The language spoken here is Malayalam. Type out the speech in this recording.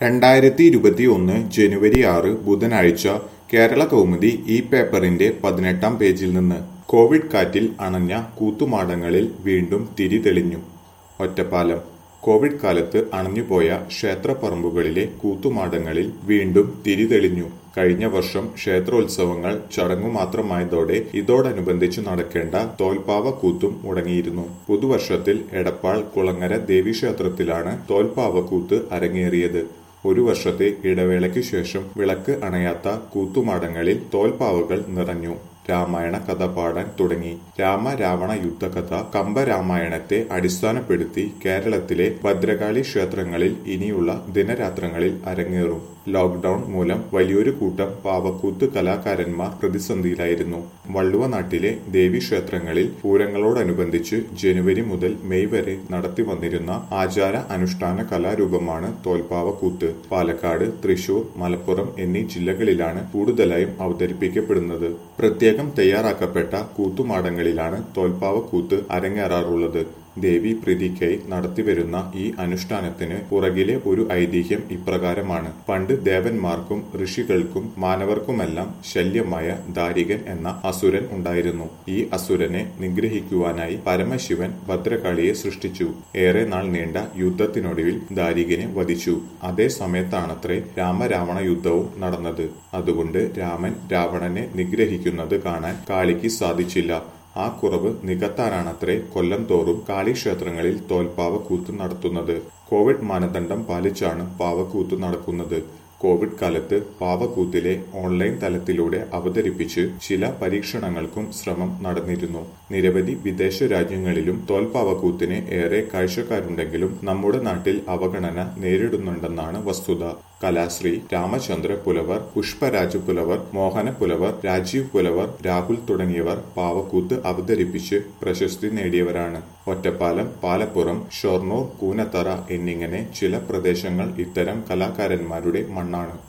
രണ്ടായിരത്തി ഇരുപത്തി ഒന്ന് ജനുവരി ആറ് ബുധനാഴ്ച കേരള കൗമുദി ഈ പേപ്പറിന്റെ പതിനെട്ടാം പേജിൽ നിന്ന് കോവിഡ് കാറ്റിൽ അണഞ്ഞ കൂത്തുമാടങ്ങളിൽ വീണ്ടും തിരി തെളിഞ്ഞു ഒറ്റപ്പാലം കോവിഡ് കാലത്ത് അണഞ്ഞുപോയ ക്ഷേത്രപ്പറമ്പുകളിലെ കൂത്തുമാടങ്ങളിൽ വീണ്ടും തിരി തെളിഞ്ഞു കഴിഞ്ഞ വർഷം ക്ഷേത്രോത്സവങ്ങൾ ചടങ്ങു മാത്രമായതോടെ ഇതോടനുബന്ധിച്ചു നടക്കേണ്ട തോൽപ്പാവ കൂത്തും മുടങ്ങിയിരുന്നു പുതുവർഷത്തിൽ എടപ്പാൾ കുളങ്ങര ദേവീക്ഷേത്രത്തിലാണ് തോൽപ്പാവ കൂത്ത് അരങ്ങേറിയത് ഒരു വർഷത്തെ ഇടവേളയ്ക്കു ശേഷം വിളക്ക് അണയാത്ത കൂത്തുമാടങ്ങളിൽ തോൽപ്പാവകൾ നിറഞ്ഞു രാമായണ കഥ പാടാൻ തുടങ്ങി രാമ രാവണ യുദ്ധകഥ കമ്പരാമായണത്തെ അടിസ്ഥാനപ്പെടുത്തി കേരളത്തിലെ ഭദ്രകാളി ക്ഷേത്രങ്ങളിൽ ഇനിയുള്ള ദിനരാത്രങ്ങളിൽ അരങ്ങേറും ലോക്ഡൌൺ മൂലം വലിയൊരു കൂട്ടം പാവക്കൂത്ത് കലാകാരന്മാർ പ്രതിസന്ധിയിലായിരുന്നു വള്ളുവ നാട്ടിലെ ദേവീക്ഷേത്രങ്ങളിൽ പൂരങ്ങളോടനുബന്ധിച്ച് ജനുവരി മുതൽ മെയ് വരെ നടത്തി വന്നിരുന്ന ആചാര അനുഷ്ഠാന കലാരൂപമാണ് തോൽപ്പാവക്കൂത്ത് പാലക്കാട് തൃശൂർ മലപ്പുറം എന്നീ ജില്ലകളിലാണ് കൂടുതലായും അവതരിപ്പിക്കപ്പെടുന്നത് പ്രത്യേകം തയ്യാറാക്കപ്പെട്ട കൂത്തുമാടങ്ങളിലാണ് തോൽപ്പാവക്കൂത്ത് അരങ്ങേറാറുള്ളത് ദേവി പ്രീതിക്കായി നടത്തിവരുന്ന ഈ അനുഷ്ഠാനത്തിന് പുറകിലെ ഒരു ഐതിഹ്യം ഇപ്രകാരമാണ് പണ്ട് ദേവന്മാർക്കും ഋഷികൾക്കും മാനവർക്കുമെല്ലാം ശല്യമായ ദാരികൻ എന്ന അസുരൻ ഉണ്ടായിരുന്നു ഈ അസുരനെ നിഗ്രഹിക്കുവാനായി പരമശിവൻ ഭദ്രകാളിയെ സൃഷ്ടിച്ചു ഏറെ നാൾ നീണ്ട യുദ്ധത്തിനൊടുവിൽ ദാരികനെ വധിച്ചു അതേ സമയത്താണത്രേ രാമരാവണ യുദ്ധവും നടന്നത് അതുകൊണ്ട് രാമൻ രാവണനെ നിഗ്രഹിക്കുന്നത് കാണാൻ കാളിക്ക് സാധിച്ചില്ല ആ കുറവ് നികത്താനാണത്രേ കൊല്ലം തോറും കാളിക്ഷേത്രങ്ങളിൽ തോൽപ്പാവക്കൂത്ത് നടത്തുന്നത് കോവിഡ് മാനദണ്ഡം പാലിച്ചാണ് പാവക്കൂത്ത് നടക്കുന്നത് കോവിഡ് കാലത്ത് പാവക്കൂത്തിലെ ഓൺലൈൻ തലത്തിലൂടെ അവതരിപ്പിച്ച് ചില പരീക്ഷണങ്ങൾക്കും ശ്രമം നടന്നിരുന്നു നിരവധി വിദേശ രാജ്യങ്ങളിലും തോൽപ്പാവക്കൂത്തിന് ഏറെ കാഴ്ചക്കാരുണ്ടെങ്കിലും നമ്മുടെ നാട്ടിൽ അവഗണന നേരിടുന്നുണ്ടെന്നാണ് വസ്തുത കലാശ്രീ രാമചന്ദ്ര പുലവർ പുഷ്പരാജ് പുലവർ മോഹന പുലവർ രാജീവ് പുലവർ രാഹുൽ തുടങ്ങിയവർ പാവക്കൂത്ത് അവതരിപ്പിച്ച് പ്രശസ്തി നേടിയവരാണ് ഒറ്റപ്പാലം പാലപ്പുറം ഷൊർണൂർ കൂനത്തറ എന്നിങ്ങനെ ചില പ്രദേശങ്ങൾ ഇത്തരം കലാകാരന്മാരുടെ മണ്ണാണ്